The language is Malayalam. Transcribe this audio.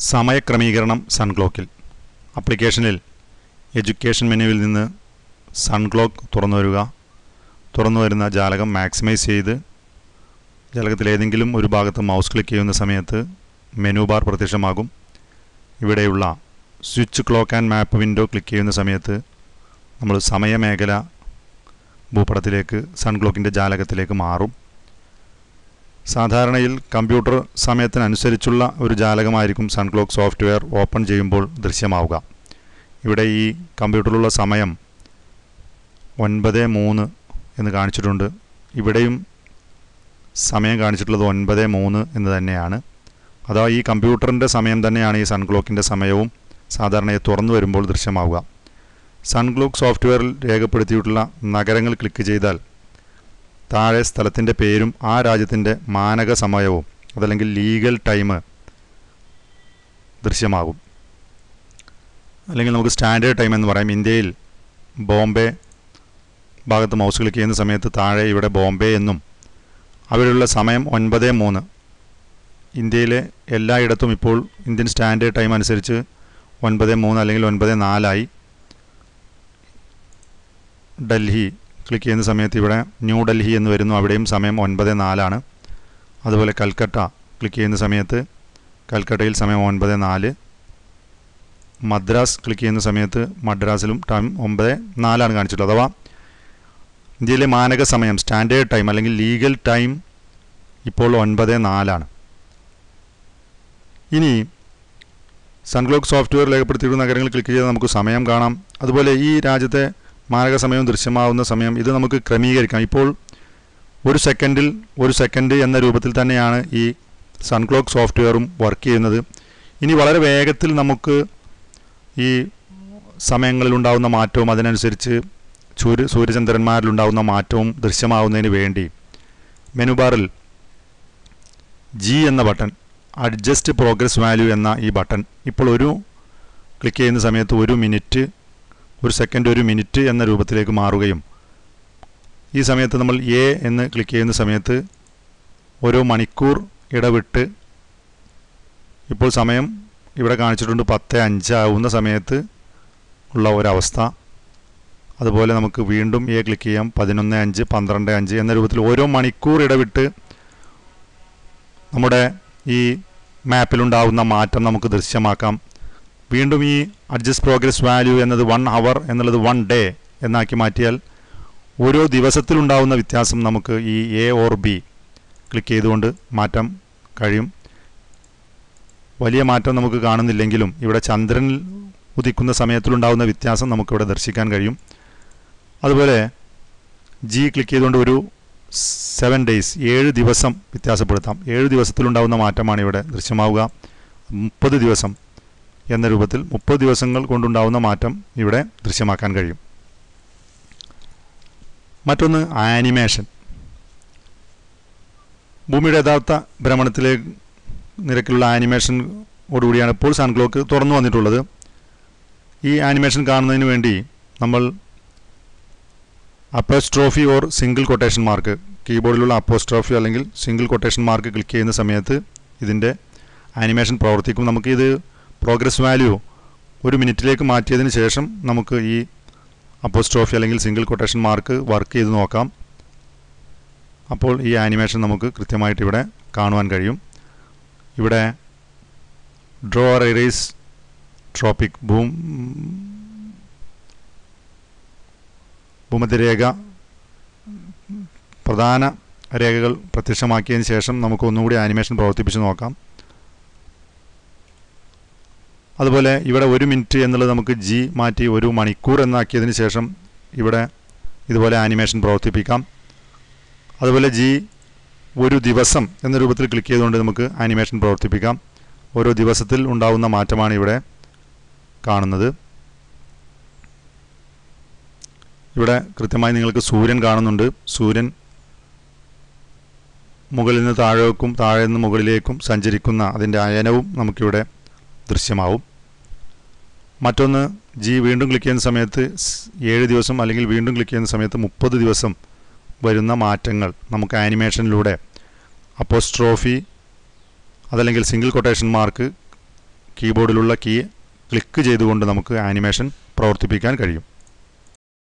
സമയക്രമീകരണം സൺക്ലോക്കിൽ ആപ്ലിക്കേഷനിൽ എഡ്യൂക്കേഷൻ മെനുവിൽ നിന്ന് സൺക്ലോക്ക് തുറന്നു വരിക തുറന്നു വരുന്ന ജാലകം മാക്സിമൈസ് ചെയ്ത് ജാലകത്തിൽ ഏതെങ്കിലും ഒരു ഭാഗത്ത് മൗസ് ക്ലിക്ക് ചെയ്യുന്ന സമയത്ത് മെനു ബാർ പ്രത്യക്ഷമാകും ഇവിടെയുള്ള switch clock and map window click ചെയ്യുന്ന സമയത്ത് നമ്മൾ സമയമേഖല ഭൂപടത്തിലേക്ക് സൺക്ലോക്കിൻ്റെ ജാലകത്തിലേക്ക് മാറും സാധാരണയിൽ കമ്പ്യൂട്ടർ സമയത്തിനനുസരിച്ചുള്ള ഒരു ജാലകമായിരിക്കും സൺക്ലോക്ക് സോഫ്റ്റ്വെയർ ഓപ്പൺ ചെയ്യുമ്പോൾ ദൃശ്യമാവുക ഇവിടെ ഈ കമ്പ്യൂട്ടറിലുള്ള സമയം ഒൻപത് മൂന്ന് എന്ന് കാണിച്ചിട്ടുണ്ട് ഇവിടെയും സമയം കാണിച്ചിട്ടുള്ളത് ഒൻപത് മൂന്ന് എന്ന് തന്നെയാണ് അഥവാ ഈ കമ്പ്യൂട്ടറിൻ്റെ സമയം തന്നെയാണ് ഈ സൺക്ലോക്കിൻ്റെ സമയവും സാധാരണയായി തുറന്നു വരുമ്പോൾ ദൃശ്യമാവുക സൺക്ലോക്ക് സോഫ്റ്റ്വെയറിൽ രേഖപ്പെടുത്തിയിട്ടുള്ള നഗരങ്ങൾ ക്ലിക്ക് ചെയ്താൽ താഴെ സ്ഥലത്തിൻ്റെ പേരും ആ രാജ്യത്തിൻ്റെ മാനക സമയവും അതല്ലെങ്കിൽ ലീഗൽ ടൈം ദൃശ്യമാകും അല്ലെങ്കിൽ നമുക്ക് സ്റ്റാൻഡേർഡ് ടൈം എന്ന് പറയാം ഇന്ത്യയിൽ ബോംബെ ഭാഗത്ത് മൗസ് ക്ലിക്ക് ചെയ്യുന്ന സമയത്ത് താഴെ ഇവിടെ ബോംബെ എന്നും അവിടെയുള്ള സമയം ഒൻപത് മൂന്ന് ഇന്ത്യയിലെ എല്ലായിടത്തും ഇപ്പോൾ ഇന്ത്യൻ സ്റ്റാൻഡേർഡ് ടൈം അനുസരിച്ച് ഒൻപത് മൂന്ന് അല്ലെങ്കിൽ ഒൻപത് നാലായി ഡൽഹി ക്ലിക്ക് ചെയ്യുന്ന സമയത്ത് ഇവിടെ ന്യൂ ഡൽഹി എന്ന് വരുന്നു അവിടെയും സമയം ഒൻപത് നാലാണ് അതുപോലെ കൽക്കട്ട ക്ലിക്ക് ചെയ്യുന്ന സമയത്ത് കൽക്കട്ടയിൽ സമയം ഒൻപത് നാല് മദ്രാസ് ക്ലിക്ക് ചെയ്യുന്ന സമയത്ത് മദ്രാസിലും ടൈം ഒമ്പത് നാലാണ് കാണിച്ചിട്ടുള്ളത് അഥവാ ഇന്ത്യയിലെ മാനക സമയം സ്റ്റാൻഡേർഡ് ടൈം അല്ലെങ്കിൽ ലീഗൽ ടൈം ഇപ്പോൾ ഒൻപത് നാലാണ് ഇനി സൺക്ലോക്ക് സോഫ്റ്റ്വെയർ രേഖപ്പെടുത്തിയിട്ടുള്ള നഗരങ്ങൾ ക്ലിക്ക് ചെയ്താൽ നമുക്ക് സമയം കാണാം അതുപോലെ ഈ രാജ്യത്തെ മാരക സമയവും ദൃശ്യമാവുന്ന സമയം ഇത് നമുക്ക് ക്രമീകരിക്കാം ഇപ്പോൾ ഒരു സെക്കൻഡിൽ ഒരു സെക്കൻഡ് എന്ന രൂപത്തിൽ തന്നെയാണ് ഈ സൺക്ലോക്ക് സോഫ്റ്റ്വെയറും വർക്ക് ചെയ്യുന്നത് ഇനി വളരെ വേഗത്തിൽ നമുക്ക് ഈ സമയങ്ങളിലുണ്ടാകുന്ന മാറ്റവും അതിനനുസരിച്ച് സൂര്യ സൂര്യചന്ദ്രന്മാരിലുണ്ടാകുന്ന മാറ്റവും ദൃശ്യമാവുന്നതിന് വേണ്ടി മെനു ബാറിൽ ജി എന്ന ബട്ടൺ അഡ്ജസ്റ്റ് പ്രോഗ്രസ് വാല്യൂ എന്ന ഈ ബട്ടൺ ഇപ്പോൾ ഒരു ക്ലിക്ക് ചെയ്യുന്ന സമയത്ത് ഒരു മിനിറ്റ് ഒരു സെക്കൻഡ് ഒരു മിനിറ്റ് എന്ന രൂപത്തിലേക്ക് മാറുകയും ഈ സമയത്ത് നമ്മൾ എ എന്ന് ക്ലിക്ക് ചെയ്യുന്ന സമയത്ത് ഓരോ മണിക്കൂർ ഇടവിട്ട് ഇപ്പോൾ സമയം ഇവിടെ കാണിച്ചിട്ടുണ്ട് പത്ത് അഞ്ചാവുന്ന സമയത്ത് ഉള്ള ഒരവസ്ഥ അതുപോലെ നമുക്ക് വീണ്ടും എ ക്ലിക്ക് ചെയ്യാം പതിനൊന്ന് അഞ്ച് പന്ത്രണ്ട് അഞ്ച് എന്ന രൂപത്തിൽ ഓരോ മണിക്കൂർ ഇടവിട്ട് നമ്മുടെ ഈ മാപ്പിലുണ്ടാവുന്ന മാറ്റം നമുക്ക് ദൃശ്യമാക്കാം വീണ്ടും ഈ അഡ്ജസ്റ്റ് പ്രോഗ്രസ് വാല്യൂ എന്നത് വൺ അവർ എന്നുള്ളത് വൺ ഡേ എന്നാക്കി മാറ്റിയാൽ ഓരോ ദിവസത്തിലുണ്ടാവുന്ന വ്യത്യാസം നമുക്ക് ഈ എ ഓർ ബി ക്ലിക്ക് ചെയ്തുകൊണ്ട് മാറ്റാൻ കഴിയും വലിയ മാറ്റം നമുക്ക് കാണുന്നില്ലെങ്കിലും ഇവിടെ ചന്ദ്രനിൽ ഉദിക്കുന്ന സമയത്തിലുണ്ടാവുന്ന വ്യത്യാസം നമുക്കിവിടെ ദർശിക്കാൻ കഴിയും അതുപോലെ ജി ക്ലിക്ക് ചെയ്തുകൊണ്ട് ഒരു സെവൻ ഡേയ്സ് ഏഴ് ദിവസം വ്യത്യാസപ്പെടുത്താം ഏഴ് ദിവസത്തിലുണ്ടാവുന്ന മാറ്റമാണ് ഇവിടെ ദൃശ്യമാവുക മുപ്പത് ദിവസം എന്ന രൂപത്തിൽ മുപ്പത് ദിവസങ്ങൾ കൊണ്ടുണ്ടാവുന്ന മാറ്റം ഇവിടെ ദൃശ്യമാക്കാൻ കഴിയും മറ്റൊന്ന് ആനിമേഷൻ ഭൂമിയുടെ യഥാർത്ഥ ഭ്രമണത്തിലെ നിരക്കിലുള്ള ആനിമേഷനോടുകൂടിയാണ് ഇപ്പോൾ സൺക്ലോക്ക് തുറന്നു വന്നിട്ടുള്ളത് ഈ ആനിമേഷൻ കാണുന്നതിന് വേണ്ടി നമ്മൾ apostrophe or single quotation mark കീബോർഡിലുള്ള അപ്പോസ്ട്രോഫി അല്ലെങ്കിൽ സിംഗിൾ കൊട്ടേഷൻ മാർക്ക് ക്ലിക്ക് ചെയ്യുന്ന സമയത്ത് ഇതിൻ്റെ ആനിമേഷൻ പ്രവർത്തിക്കും നമുക്കിത് പ്രോഗ്രസ് വാല്യൂ ഒരു മിനിറ്റിലേക്ക് മാറ്റിയതിന് ശേഷം നമുക്ക് ഈ അപ്പോസ്ട്രോഫി അല്ലെങ്കിൽ സിംഗിൾ കൊട്ടേഷൻ മാർക്ക് വർക്ക് ചെയ്ത് നോക്കാം അപ്പോൾ ഈ ആനിമേഷൻ നമുക്ക് കൃത്യമായിട്ട് ഇവിടെ കാണുവാൻ കഴിയും ഇവിടെ ഡ്രോ ഓർ എറേസ് ട്രോപ്പിക് ഭൂം ഭൂമധ്യരേഖ പ്രധാന രേഖകൾ പ്രത്യക്ഷമാക്കിയതിന് ശേഷം നമുക്ക് ഒന്നുകൂടി ആനിമേഷൻ പ്രവർത്തിപ്പിച്ച് നോക്കാം അതുപോലെ ഇവിടെ ഒരു മിനിറ്റ് എന്നുള്ളത് നമുക്ക് ജി മാറ്റി ഒരു മണിക്കൂർ എന്നാക്കിയതിന് ശേഷം ഇവിടെ ഇതുപോലെ ആനിമേഷൻ പ്രവർത്തിപ്പിക്കാം അതുപോലെ ജി ഒരു ദിവസം എന്ന രൂപത്തിൽ ക്ലിക്ക് ചെയ്തുകൊണ്ട് നമുക്ക് ആനിമേഷൻ പ്രവർത്തിപ്പിക്കാം ഓരോ ദിവസത്തിൽ ഉണ്ടാകുന്ന മാറ്റമാണ് ഇവിടെ കാണുന്നത് ഇവിടെ കൃത്യമായി നിങ്ങൾക്ക് സൂര്യൻ കാണുന്നുണ്ട് സൂര്യൻ മുകളിൽ നിന്ന് താഴേക്കും താഴെ നിന്ന് മുകളിലേക്കും സഞ്ചരിക്കുന്ന അതിൻ്റെ അയനവും നമുക്കിവിടെ ദൃശ്യമാവും മറ്റൊന്ന് ജി വീണ്ടും ക്ലിക്ക് ചെയ്യുന്ന സമയത്ത് ഏഴ് ദിവസം അല്ലെങ്കിൽ വീണ്ടും ക്ലിക്ക് ചെയ്യുന്ന സമയത്ത് മുപ്പത് ദിവസം വരുന്ന മാറ്റങ്ങൾ നമുക്ക് ആനിമേഷനിലൂടെ അപ്പോസ്ട്രോഫി അതല്ലെങ്കിൽ സിംഗിൾ കൊട്ടേഷൻ മാർക്ക് കീബോർഡിലുള്ള കീ ക്ലിക്ക് ചെയ്തുകൊണ്ട് നമുക്ക് ആനിമേഷൻ പ്രവർത്തിപ്പിക്കാൻ കഴിയും